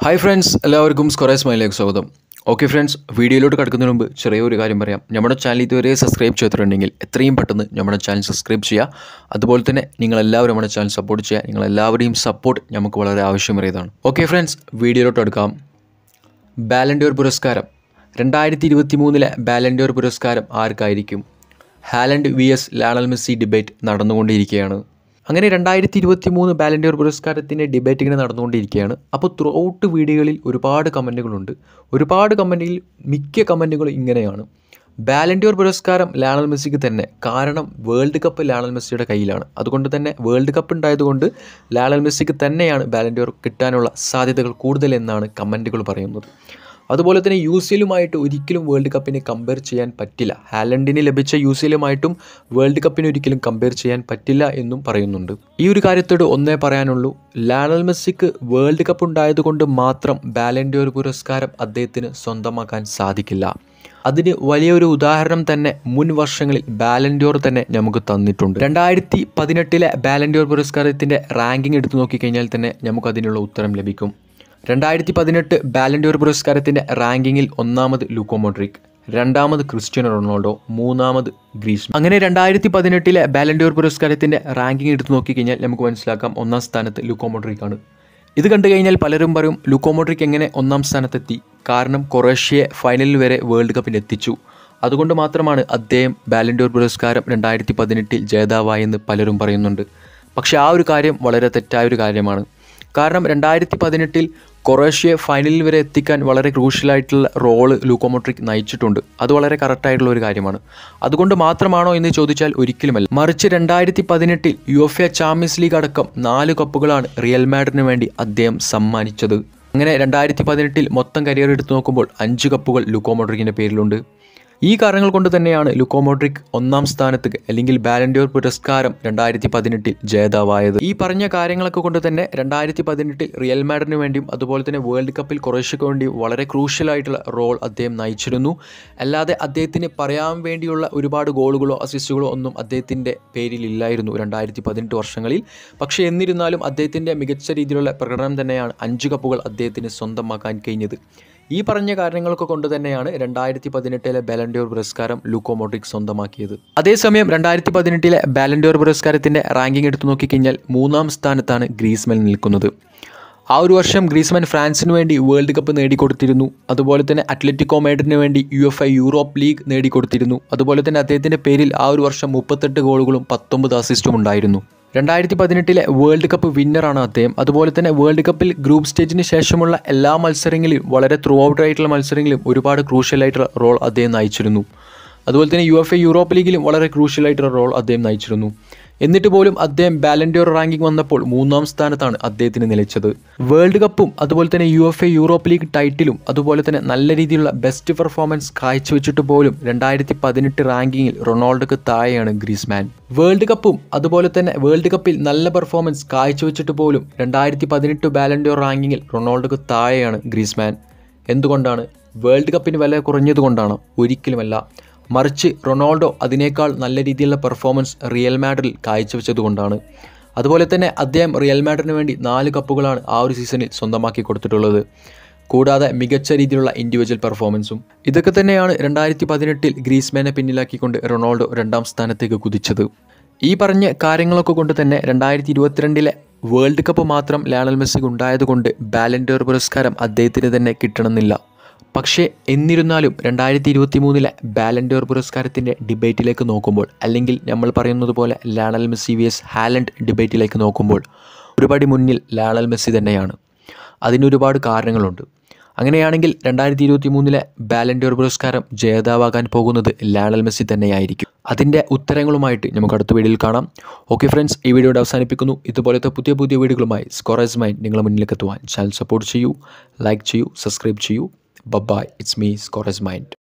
hi friends എല്ലാവർക്കും സ്കൊറേസ് മൈലേക്ക് സ്വാഗതം okay friends വീഡിയോയിലോട്ട് കിടക്കുന്നതിന് മുമ്പ് ചെറിയൊരു കാര്യം പറയാം നമ്മുടെ ചാനൽ ഇതുവരെ സബ്സ്ക്രൈബ് ചെയ്തിട്ടുണ്ടെങ്കിൽ എത്രയും പെട്ടെന്ന് നമ്മുടെ ചാനൽ സബ്സ്ക്രൈബ് ചെയ്യുക അതുപോലെ തന്നെ നിങ്ങളെല്ലാവരും നമ്മുടെ ചാനൽ സപ്പോർട്ട് ചെയ്യുക നിങ്ങളെല്ലാവരുടെയും സപ്പോർട്ട് നമുക്ക് വളരെ ആവശ്യമേറിയതാണ് ഓക്കെ ഫ്രണ്ട്സ് വീഡിയോയിലോട്ട് എടുക്കാം ബാലൻഡോർ പുരസ്കാരം രണ്ടായിരത്തി ഇരുപത്തി മൂന്നിലെ ബാലൻഡോർ പുരസ്കാരം ആർക്കായിരിക്കും Haaland V S Lionel Messi debate നടന്നുകൊണ്ടിരിക്കുകയാണ് അങ്ങനെ രണ്ടായിരത്തി ഇരുപത്തി മൂന്ന് ബാലൻഡിയർ പുരസ്കാരത്തിൻ്റെ ഡിബേറ്റ് ഇങ്ങനെ നടന്നുകൊണ്ടിരിക്കുകയാണ് അപ്പോൾ ത്രൂ ഔട്ട് വീഡിയോകളിൽ ഒരുപാട് കമൻറ്റുകളുണ്ട് ഒരുപാട് കമൻറ്റിൽ മിക്ക കമൻറ്റുകളും ഇങ്ങനെയാണ് ബാലൻഡിയർ പുരസ്കാരം ലാണൽ മെസ്സിക്ക് തന്നെ കാരണം വേൾഡ് കപ്പ് ലാണൽ മെസ്സിയുടെ കയ്യിലാണ് അതുകൊണ്ട് തന്നെ വേൾഡ് കപ്പ് ഉണ്ടായതുകൊണ്ട് ലാണൽ മെസ്സിക്ക് തന്നെയാണ് ബാലൻഡിയർ കിട്ടാനുള്ള സാധ്യതകൾ കൂടുതൽ എന്നാണ് കമൻറ്റുകൾ പറയുന്നത് അതുപോലെ തന്നെ യു സി എല്ലുമായിട്ട് ഒരിക്കലും വേൾഡ് കപ്പിനെ കമ്പയർ ചെയ്യാൻ പറ്റില്ല ഹാലൻഡിന് ലഭിച്ച യു സി എല്ലുമായിട്ടും വേൾഡ് കപ്പിന് ഒരിക്കലും കമ്പയർ ചെയ്യാൻ പറ്റില്ല എന്നും പറയുന്നുണ്ട് ഈ ഒരു കാര്യത്തോട് ഒന്നേ പറയാനുള്ളൂ ലാണൽ മെസ്സിക്ക് വേൾഡ് കപ്പ് ഉണ്ടായതുകൊണ്ട് മാത്രം ബാലൻഡിയോർ പുരസ്കാരം അദ്ദേഹത്തിന് സ്വന്തമാക്കാൻ സാധിക്കില്ല അതിന് വലിയൊരു ഉദാഹരണം തന്നെ മുൻ വർഷങ്ങളിൽ ബാലൻഡോർ തന്നെ നമുക്ക് തന്നിട്ടുണ്ട് രണ്ടായിരത്തി പതിനെട്ടിലെ ബാലൻഡോർ പുരസ്കാരത്തിൻ്റെ റാങ്കിങ് എടുത്തു നോക്കിക്കഴിഞ്ഞാൽ തന്നെ നമുക്കതിനുള്ള ഉത്തരം ലഭിക്കും രണ്ടായിരത്തി പതിനെട്ട് ബാലൻഡോർ പുരസ്കാരത്തിൻ്റെ റാങ്കിങ്ങിൽ ഒന്നാമത് ലൂക്കോ മോഡ്രിക് രണ്ടാമത് ക്രിസ്ത്യാനോ റൊണാൾഡോ മൂന്നാമത് ഗ്രീസ് അങ്ങനെ രണ്ടായിരത്തി പതിനെട്ടിലെ ബാലൻഡോർ പുരസ്കാരത്തിൻ്റെ റാങ്കിങ് എടുത്ത് നോക്കിക്കഴിഞ്ഞാൽ നമുക്ക് മനസ്സിലാക്കാം ഒന്നാം സ്ഥാനത്ത് ലൂക്കോ മോഡ്രിക് ആണ് ഇത് കണ്ടു കഴിഞ്ഞാൽ പലരും പറയും ലൂക്കോ മോഡ്രിക് എങ്ങനെ ഒന്നാം സ്ഥാനത്തെത്തി കാരണം കൊറേഷ്യയെ ഫൈനലിൽ വരെ വേൾഡ് കപ്പിൽ എത്തിച്ചു അതുകൊണ്ട് മാത്രമാണ് അദ്ദേഹം ബാലൻഡോർ പുരസ്കാരം രണ്ടായിരത്തി പതിനെട്ടിൽ ജേതാവായെന്ന് പലരും പറയുന്നുണ്ട് പക്ഷേ ആ ഒരു കാര്യം വളരെ തെറ്റായ ഒരു കാര്യമാണ് കാരണം രണ്ടായിരത്തി പതിനെട്ടിൽ കൊറേഷ്യയെ ഫൈനലിൽ വരെ എത്തിക്കാൻ വളരെ ക്രൂഷ്യലായിട്ടുള്ള റോള് ലൂക്കോമോട്രിക് നയിച്ചിട്ടുണ്ട് അത് വളരെ കറക്റ്റായിട്ടുള്ള ഒരു കാര്യമാണ് അതുകൊണ്ട് മാത്രമാണോ എന്ന് ചോദിച്ചാൽ ഒരിക്കലുമല്ല മറിച്ച് രണ്ടായിരത്തി പതിനെട്ടിൽ U F A champions league അടക്കം നാല് കപ്പുകളാണ് റിയൽ മാഡറിന് വേണ്ടി അദ്ദേഹം സമ്മാനിച്ചത് അങ്ങനെ രണ്ടായിരത്തി പതിനെട്ടിൽ മൊത്തം കരിയർ എടുത്തു നോക്കുമ്പോൾ അഞ്ച് കപ്പുകൾ ലൂക്കോമോട്രിക്കിൻ്റെ പേരിലുണ്ട് ഈ കാരണങ്ങൾ കൊണ്ട് തന്നെയാണ് ലുക്കോമോട്രിക് ഒന്നാം സ്ഥാനത്ത് അല്ലെങ്കിൽ ബാലൻഡോർ പുരസ്കാരം രണ്ടായിരത്തി പതിനെട്ടിൽ ജേതാവായത് ഈ പറഞ്ഞ കാര്യങ്ങളൊക്കെ കൊണ്ട് തന്നെ രണ്ടായിരത്തി പതിനെട്ടിൽ റിയൽ മാഡറിന് വേണ്ടിയും അതുപോലെ തന്നെ വേൾഡ് കപ്പിൽ കൊറേഷ്യക്ക് വേണ്ടിയും വളരെ ക്രൂഷ്യലായിട്ടുള്ള റോൾ അദ്ദേഹം നയിച്ചിരുന്നു അല്ലാതെ അദ്ദേഹത്തിന് പറയാൻ വേണ്ടിയുള്ള ഒരുപാട് ഗോളുകളോ അസിസ്റ്റുകളോ ഒന്നും അദ്ദേഹത്തിൻ്റെ പേരിൽ ഇല്ലായിരുന്നു രണ്ടായിരത്തി പതിനെട്ട് വർഷങ്ങളിൽ പക്ഷേ എന്നിരുന്നാലും അദ്ദേഹത്തിൻ്റെ മികച്ച രീതിയിലുള്ള പ്രകടനം തന്നെയാണ് അഞ്ച് കപ്പുകൾ അദ്ദേഹത്തിന് സ്വന്തമാക്കാൻ കഴിഞ്ഞത് ഈ പറഞ്ഞ കാരണങ്ങളൊക്കെ കൊണ്ട് തന്നെയാണ് രണ്ടായിരത്തി പതിനെട്ടിലെ ബാലൻഡോർ പുരസ്കാരം ലൂക്കോ മോഡ്രിക് സ്വന്തമാക്കിയത് അതേസമയം രണ്ടായിരത്തി പതിനെട്ടിലെ ബാലൻഡോർ പുരസ്കാരത്തിൻ്റെ റാങ്കിംഗ് എടുത്തു നോക്കിക്കഴിഞ്ഞാൽ മൂന്നാം സ്ഥാനത്താണ് ഗ്രീസ്മെൻ നിൽക്കുന്നത് ആ ഒരു വർഷം ഗ്രീസ്മാൻ ഫ്രാൻസിന് വേണ്ടി വേൾഡ് കപ്പ് നേടിക്കൊടുത്തിരുന്നു അതുപോലെ തന്നെ അത്ലറ്റിക്കോ മേഡറിന് വേണ്ടി U F I Europe league നേടിക്കൊടുത്തിരുന്നു അതുപോലെ തന്നെ അദ്ദേഹത്തിൻ്റെ പേരിൽ ആ ഒരു വർഷം മുപ്പത്തെട്ട് ഗോളുകളും പത്തൊമ്പത് അസിസ്റ്റും ഉണ്ടായിരുന്നു രണ്ടായിരത്തി പതിനെട്ടിലെ വേൾഡ് കപ്പ് വിന്നറാണ് അദ്ദേഹം അതുപോലെ തന്നെ വേൾഡ് കപ്പിൽ ഗ്രൂപ്പ് സ്റ്റേജിന് ശേഷമുള്ള എല്ലാ മത്സരങ്ങളിലും വളരെ ത്രൂ ഔട്ട് ആയിട്ടുള്ള മത്സരങ്ങളിലും ഒരുപാട് ക്രൂഷ്യലായിട്ടുള്ള റോൾ അദ്ദേഹം നയിച്ചിരുന്നു അതുപോലെ തന്നെ യു എഫ് എ യൂറോപ്പ് ലീഗിലും വളരെ ക്രൂഷ്യലായിട്ടുള്ള റോൾ അദ്ദേഹം നയിച്ചിരുന്നു എന്നിട്ട് പോലും അദ്ദേഹം ബാലൻഡിയോർ റാങ്കിംഗ് വന്നപ്പോൾ മൂന്നാം സ്ഥാനത്താണ് അദ്ദേഹത്തിന് നിലച്ചത് വേൾഡ് കപ്പും അതുപോലെ തന്നെ U F A Europe league ടൈറ്റിലും അതുപോലെ തന്നെ നല്ല രീതിയിലുള്ള ബെസ്റ്റ് പെർഫോമൻസ് കാഴ്ചവെച്ചിട്ട് പോലും രണ്ടായിരത്തി പതിനെട്ട് റാങ്കിങ്ങിൽ റൊണാൾഡോക്ക് താഴെയാണ് ഗ്രീസ്മാൻ വേൾഡ് കപ്പും അതുപോലെ തന്നെ വേൾഡ് കപ്പിൽ നല്ല പെർഫോമൻസ് കാഴ്ചവെച്ചിട്ട് പോലും രണ്ടായിരത്തി പതിനെട്ട് ബാലൻഡിയോർ റാങ്കിങ്ങിൽ റൊണാൾഡോക്ക് താഴെയാണ് ഗ്രീസ്മാൻ എന്തുകൊണ്ടാണ് വേൾഡ് കപ്പിന് വില കുറഞ്ഞതുകൊണ്ടാണ് ഒരിക്കലുമല്ല മറിച്ച് റൊണാൾഡോ അതിനേക്കാൾ നല്ല രീതിയിലുള്ള പെർഫോമൻസ് റിയൽ മാഡറിൽ കാഴ്ചവെച്ചതുകൊണ്ടാണ് അതുപോലെ തന്നെ അദ്ദേഹം റിയൽ മാഡറിന് വേണ്ടി നാല് കപ്പുകളാണ് ആ ഒരു സീസണിൽ സ്വന്തമാക്കി കൊടുത്തിട്ടുള്ളത് കൂടാതെ മികച്ച രീതിയിലുള്ള ഇൻഡിവിജ്വൽ പെർഫോമൻസും ഇതൊക്കെ തന്നെയാണ് രണ്ടായിരത്തി പതിനെട്ടിൽ ഗ്രീസ്മാനെ പിന്നിലാക്കിക്കൊണ്ട് റൊണാൾഡോ രണ്ടാം സ്ഥാനത്തേക്ക് കുതിച്ചത് ഈ പറഞ്ഞ കാര്യങ്ങളൊക്കെ കൊണ്ട് തന്നെ രണ്ടായിരത്തി ഇരുപത്തിരണ്ടിലെ വേൾഡ് കപ്പ് മാത്രം ലാണൽ മെസ്സിക്ക് ഉണ്ടായതുകൊണ്ട് ബാലൻഡോർ പുരസ്കാരം അദ്ദേഹത്തിന് തന്നെ കിട്ടണമെന്നില്ല പക്ഷേ എന്നിരുന്നാലും രണ്ടായിരത്തി ഇരുപത്തി മൂന്നിലെ ബാലൻഡോർ പുരസ്കാരത്തിൻ്റെ ഡിബേറ്റിലേക്ക് നോക്കുമ്പോൾ അല്ലെങ്കിൽ നമ്മൾ പറയുന്നത് പോലെ Lionel Messi V S Haaland ഡിബേറ്റിലേക്ക് നോക്കുമ്പോൾ ഒരുപടി മുന്നിൽ ലാണൽ മെസ്സി തന്നെയാണ് അതിനൊരുപാട് കാരണങ്ങളുണ്ട് അങ്ങനെയാണെങ്കിൽ രണ്ടായിരത്തി ഇരുപത്തി മൂന്നിലെ ബാലൻഡോർ പുരസ്കാരം ജേതാവാകാൻ പോകുന്നത് ലാണൽ മെസ്സി തന്നെയായിരിക്കും അതിൻ്റെ ഉത്തരങ്ങളുമായിട്ട് നമുക്ക് അടുത്ത വീഡിയോയിൽ കാണാം ഓക്കെ ഫ്രണ്ട്സ് ഈ വീഡിയോയുടെ അവസാനിപ്പിക്കുന്നു ഇതുപോലത്തെ പുതിയ പുതിയ വീഡിയോകളുമായി സ്കോറേഴ്സ് മൈൻഡ് നിങ്ങളുടെ മുന്നിലേക്ക് എത്തുവാൻ ചാനൽ സപ്പോർട്ട് ചെയ്യൂ ലൈക്ക് ചെയ്യൂ സബ്സ്ക്രൈബ് ചെയ്യൂ bye bye it's me scorers mind